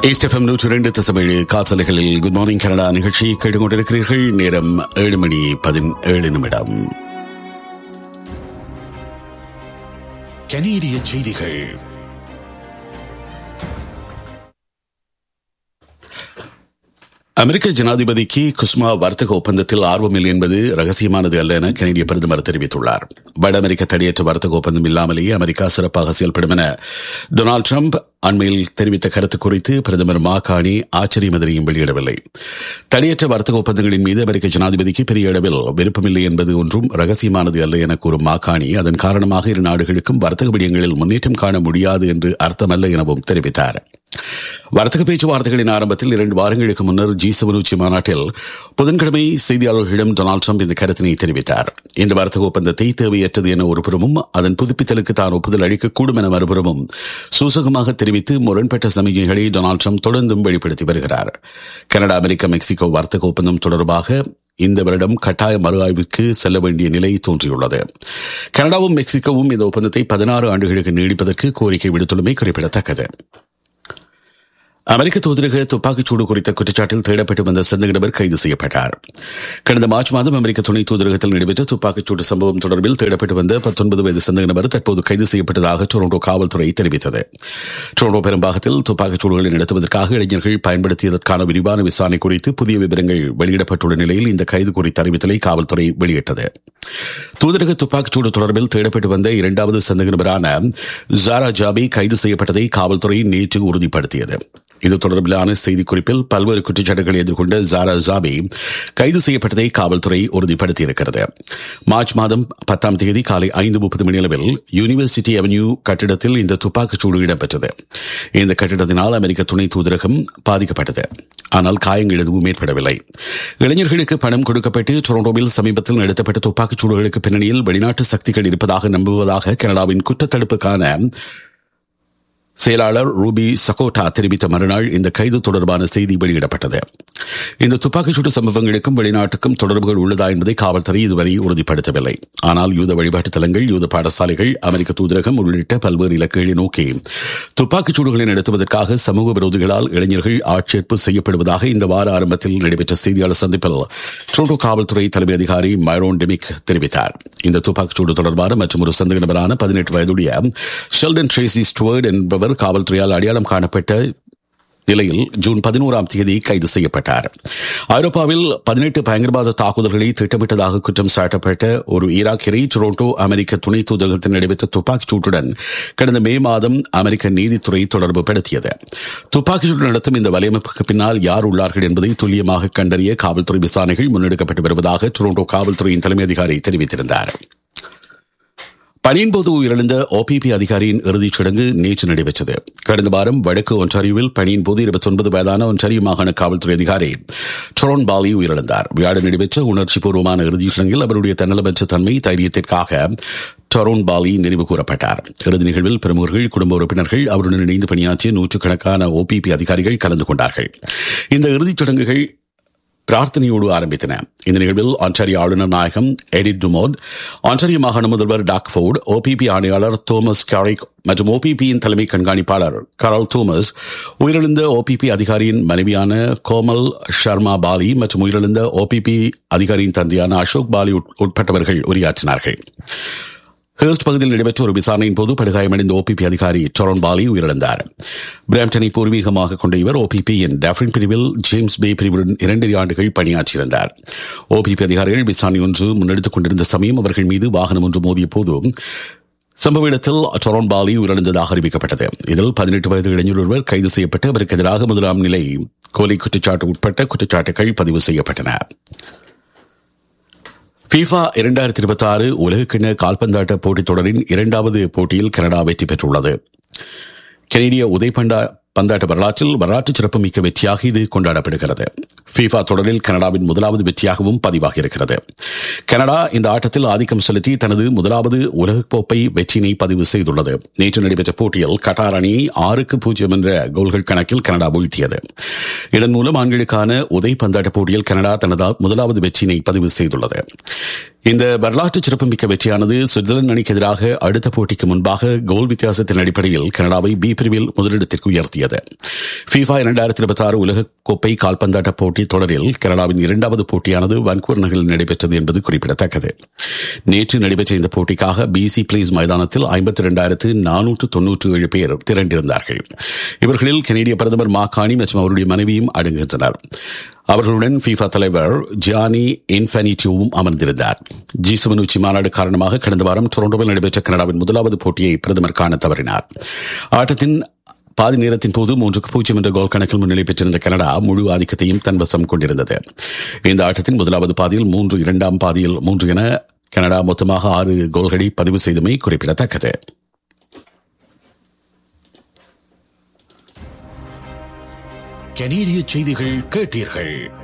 SFM நூற்றி ரெண்டு தசமேழு காசலைகளில் குட் மார்னிங் கனடா நிகழ்ச்சி கேட்டுக்கொண்டிருக்கிறீர்கள் நேரம் ஏழு மணி பதினேழு நிமிடம் கனேடிய செய்திகள் அமெரிக்க ஜனாதிபதிக்கு குஸ்மா வர்த்தக ஒப்பந்தத்தில் ஆர்வமில்லை என்பது ரகசியமானது அல்ல என கனேடிய பிரதமர் தெரிவித்துள்ளார் வட அமெரிக்க தடையற்ற வர்த்தக ஒப்பந்தம் இல்லாமலேயே அமெரிக்கா சிறப்பாக செயல்படும் என டொனால்டு டிரம்ப் அண்மையில் தெரிவித்த கருத்து குறித்து பிரதமர் மாகாணி ஆச்சரியம் எதனையும் வெளியிடவில்லை தடையற்ற வர்த்தக ஒப்பந்தங்களின் மீது அமெரிக்க ஜனாதிபதிக்கு பெரிய அளவில் விருப்பமில்லை என்பது ஒன்றும் ரகசியமானது அல்ல என கூறும் மாகாணி அதன் காரணமாக இரு நாடுகளுக்கும் வர்த்தக விடயங்களில் முன்னேற்றம் காண முடியாது என்று அர்த்தமல்ல எனவும் தெரிவித்தார் வர்த்தக பேச்சுவார்த்தைகளின் ஆரம்பத்தில் இரண்டு வாரங்களுக்கு முன்னர் ஜி செவன் உச்சி மாநாட்டில் புதன்கிழமை செய்தியாளர்களிடம் டொனால்டு ட்ரம்ப் இந்த கருத்தினை தெரிவித்தார் இந்த வர்த்தக ஒப்பந்தத்தை தேவையற்றது என ஒருபுறமும் அதன் புதுப்பித்தலுக்கு தான் ஒப்புதல் அளிக்கக்கூடும் என மறுபுறமும் சூசகமாக தெரிவித்து முரண்பட்ட சமிகைகளை டொனால்டு ட்ரம்ப் தொடர்ந்தும் வெளிப்படுத்தி வருகிறார் கனடா அமெரிக்கா மெக்சிகோ வர்த்தக ஒப்பந்தம் தொடர்பாக இந்த வருடம் கட்டாய மறு ஆய்வுக்கு செல்ல வேண்டிய நிலை தோன்றியுள்ளது கனடாவும் மெக்சிகோவும் இந்த ஒப்பந்தத்தை பதினாறு ஆண்டுகளுக்கு நீடிப்பதற்கு கோரிக்கை விடுத்துள்ளமை குறிப்பிடத்தக்கது அமெரிக்க தூதரக துப்பாக்கிச்சூடு குறித்த குற்றச்சாட்டில் தேடப்பட்டு வந்த சந்தேக நபர் கைது செய்யப்பட்டார் கடந்த மார்ச் மாதம் அமெரிக்க துணை தூதரகத்தில் நடைபெற்ற துப்பாக்கிச்சூடு சம்பவம் தொடர்பில் தேடப்பட்டு வந்த பத்தொன்பது வயது சந்தேக நபர் தற்போது கைது செய்யப்பட்டதாக டொரண்டோ காவல்துறை தெரிவித்தது டொரண்டோ பெரும்பாகத்தில் துப்பாக்கிச்சூடுகளை நடத்துவதற்காக இளைஞர்கள் பயன்படுத்தியதற்கான விரிவான விசாரணை குறித்து புதிய விவரங்கள் வெளியிடப்பட்டுள்ள நிலையில் இந்த கைது குறித்த அறிவித்தலை காவல்துறை வெளியிட்டது தூதரக துப்பாக்கிச்சூடு தொடர்பில் தேடப்பட்டு வந்த இரண்டாவது சந்தேக நபரான ஜாரா ஜாபி கைது செய்யப்பட்டதை காவல்துறை நேற்று உறுதிப்படுத்தியது இது தொடர்பிலான செய்திக்குறிப்பில் பல்வேறு குற்றச்சாட்டுகளை எதிர்கொண்ட ஜாரா ஜாபி கைது செய்யப்பட்டதை காவல்துறை உறுதிப்படுத்தியிருக்கிறது மார்ச் மாதம் பத்தாம் தேதி காலை ஐந்து முப்பது மணி அளவில் யூனிவர்சிட்டி அவென்யூ கட்டிடத்தில் இந்த துப்பாக்கிச்சூடு இடம்பெற்றது இந்த கட்டிடத்தினால் அமெரிக்க துணை தூதரகம் பாதிக்கப்பட்டது ஆனால் காயங்கள் எதுவும் ஏற்படவில்லை இளைஞர்களுக்கு பணம் கொடுக்கப்பட்டு டொரண்டோவில் சமீபத்தில் நடத்தப்பட்ட துப்பாக்கிச்சூடுகளுக்கு பின்னணியில் வெளிநாட்டு சக்திகள் இருப்பதாக நம்புவதாக கனடாவின் குற்றத்தடுப்புக்கான செயலாளர் ரூபி சகோட்டா தெரிவித்த மறுநாள் இந்த கைது தொடர்பான செய்தி வெளியிடப்பட்டது இந்த துப்பாக்கிச்சூடு சம்பவங்களுக்கும் வெளிநாட்டுக்கும் தொடர்புகள் உள்ளதா என்பதை காவல்துறை இதுவரை உறுதிப்படுத்தவில்லை ஆனால் யூத வழிபாட்டு தலங்கள் யூத பாடசாலைகள் அமெரிக்க தூதரகம் உள்ளிட்ட பல்வேறு இலக்குகளை நோக்கி துப்பாக்கிச்சூடுகளை நடத்துவதற்காக சமூக விரோதிகளால் இளைஞர்கள் ஆட்சேர்ப்பு செய்யப்படுவதாக இந்த வார ஆரம்பத்தில் நடைபெற்ற செய்தியாளர் சந்திப்பில் ட்ரோட்டோ காவல்துறை தலைமை அதிகாரி மைரோன் டெமிக் தெரிவித்தார் இந்த துப்பாக்கிச்சூடு தொடர்பான மற்றும் ஒரு சந்தேக நபரான பதினெட்டு வயதுடைய ஷெல்டன் ட்ரேசி ஸ்டுவர்ட் என்பவர் அவர் காவல்துறையால் அடையாளம் காணப்பட்ட நிலையில் ஜூன் பதினோராம் தேதி கைது செய்யப்பட்டார் ஐரோப்பாவில் பதினெட்டு பயங்கரவாத தாக்குதல்களை திட்டமிட்டதாக குற்றம் சாட்டப்பட்ட ஒரு ஈராக்கியரை டொரண்டோ அமெரிக்க துணை தூதரகத்தில் நடைபெற்ற துப்பாக்கிச் சூட்டுடன் கடந்த மே மாதம் அமெரிக்க நீதித்துறை தொடர்பு படுத்தியது துப்பாக்கிச்சூடு நடத்தும் இந்த வலையமைப்புக்கு பின்னால் யார் உள்ளார்கள் என்பதை துல்லியமாக கண்டறிய காவல்துறை விசாரணைகள் முன்னெடுக்கப்பட்டு வருவதாக டொரண்டோ காவல்துறையின் தலைமை அதிகாரி தெரிவித்திருந்தார் பணியின் போது உயிரிழந்த ஓபிபி அதிகாரியின் இறுதிச் சடங்கு நேற்று நடைபெற்றது கடந்த வாரம் வடக்கு ஒன்றாரியோவில் பணியின் போது இருபத்தி ஒன்பது வயதான ஒன்றாரியோ மாகாண காவல்துறை அதிகாரி டொரோன் பாலி உயிரிழந்தார் வியாழன் நடைபெற்ற உணர்ச்சி பூர்வமான இறுதிச் சடங்கில் அவருடைய தன்னலமற்ற தன்மை தைரியத்திற்காக டொரோன் பாலி நினைவு கூறப்பட்டார் இறுதி நிகழ்வில் பிரமுகர்கள் குடும்ப உறுப்பினர்கள் அவருடன் இணைந்து பணியாற்றிய நூற்றுக்கணக்கான ஓபிபி அதிகாரிகள் கலந்து கொண்டார்கள் இந்த இறுதிச் சடங்குகள் பிரார்த்தனையோடு ஆரம்பித்தன இந்த நிகழ்வில் ஆன்டாரியோ ஆளுநர் நாயகம் எடிட் டுமோட் ஆன்டாரியோ மாகாண முதல்வர் டாக் ஃபோர்ட் ஓபிபி ஆணையாளர் தோமஸ் கேரிக் மற்றும் ஓபிபியின் தலைமை கண்காணிப்பாளர் கரோல் தோமஸ் உயிரிழந்த ஓபிபி அதிகாரியின் மனைவியான கோமல் ஷர்மா பாலி மற்றும் உயிரிழந்த ஓபிபி அதிகாரியின் தந்தையான அசோக் பாலி உட்பட்டவர்கள் உரையாற்றினார்கள் ஹேர்ஸ்ட் பகுதியில் நடைபெற்ற ஒரு விசாரணையின் போது படுகாயமடைந்த ஓபிபி அதிகாரி டொரன் பாலி உயிரிழந்தார் பிராம்டனை பூர்வீகமாக கொண்ட இவர் ஓபிபியின் டெஃபின் பிரிவில் ஜேம்ஸ் பே பிரிவுடன் இரண்டரை ஆண்டுகள் பணியாற்றியிருந்தார் ஓபிபி அதிகாரிகள் விசாரணை ஒன்று முன்னெடுத்துக் கொண்டிருந்த சமயம் அவர்கள் மீது வாகனம் ஒன்று மோதிய போது சம்பவ இடத்தில் டொரோன் பாலி உயிரிழந்ததாக அறிவிக்கப்பட்டது இதில் பதினெட்டு வயது இளைஞர் ஒருவர் கைது செய்யப்பட்டு அவருக்கு எதிராக முதலாம் நிலை கொலை குற்றச்சாட்டு உட்பட்ட குற்றச்சாட்டுகள் பதிவு செய்யப்பட்டன ஃபீஃபா இரண்டாயிரத்தி இருபத்தி ஆறு உலகக்கிண கால்பந்தாட்ட போட்டித் தொடரின் இரண்டாவது போட்டியில் கனடா வெற்றி பெற்றுள்ளது கனேடிய உதைப்பண்டா பந்தாட்ட வரலாற்றில் வரலாற்று சிறப்புமிக்க வெற்றியாக இது கொண்டாடப்படுகிறது ஃபீஃபா தொடரில் கனடாவின் முதலாவது வெற்றியாகவும் பதிவாகி இருக்கிறது கனடா இந்த ஆட்டத்தில் ஆதிக்கம் செலுத்தி தனது முதலாவது உலகக்கோப்பை வெற்றியினை பதிவு செய்துள்ளது நேற்று நடைபெற்ற போட்டியில் கட்டார் அணியை ஆறுக்கு பூஜ்ஜியம் என்ற கோல்கள் கணக்கில் கனடா வீழ்த்தியது இதன் மூலம் ஆண்களுக்கான உதை பந்தாட்ட போட்டியில் கனடா தனது முதலாவது வெற்றியினை பதிவு செய்துள்ளது இந்த வரலாற்று சிறப்புமிக்க வெற்றியானது சுவிட்சர்லாந்து அணிக்கு எதிராக அடுத்த போட்டிக்கு முன்பாக கோல் வித்தியாசத்தின் அடிப்படையில் கனடாவை பி பிரிவில் முதலிடத்திற்கு உயர்த்தியது ஃபீஃபா இரண்டாயிரத்தி இருபத்தி ஆறு உலகக்கோப்பை கால்பந்தாட்ட போட்டி தொடரில் கனடாவின் இரண்டாவது போட்டியானது வன்கூர் நகரில் நடைபெற்றது என்பது குறிப்பிடத்தக்கது நேற்று நடைபெற்ற இந்த போட்டிக்காக பிசி பிளேஸ் மைதானத்தில் ஐம்பத்தி இரண்டாயிரத்து நானூற்று தொன்னூற்று ஏழு பேர் திரண்டிருந்தார்கள் இவர்களில் கனேடிய பிரதமர் மாகாணி மற்றும் அவருடைய மனைவியும் அடங்குகின்றனர் அவர்களுடன் ஃபீஃபா தலைவர் ஜியானி இன்ஃபானிட்டியோவும் அமர்ந்திருந்தார் ஜி செவன் உச்சி மாநாடு காரணமாக கடந்த வாரம் டொரண்டோவில் நடைபெற்ற கனடாவின் முதலாவது போட்டியை பிரதமர் காண தவறினார் ஆட்டத்தின் பாதி நேரத்தின் போது மூன்றுக்கு பூஜ்ஜியம் என்ற கோல் கணக்கில் முன்னிலை பெற்றிருந்த கனடா முழு ஆதிக்கத்தையும் தன்வசம் கொண்டிருந்தது இந்த ஆட்டத்தின் முதலாவது பாதியில் மூன்று இரண்டாம் பாதியில் மூன்று என கனடா மொத்தமாக ஆறு கோல்களை பதிவு செய்தமை குறிப்பிடத்தக்கது கனேடிய செய்திகள் கேட்டீர்கள்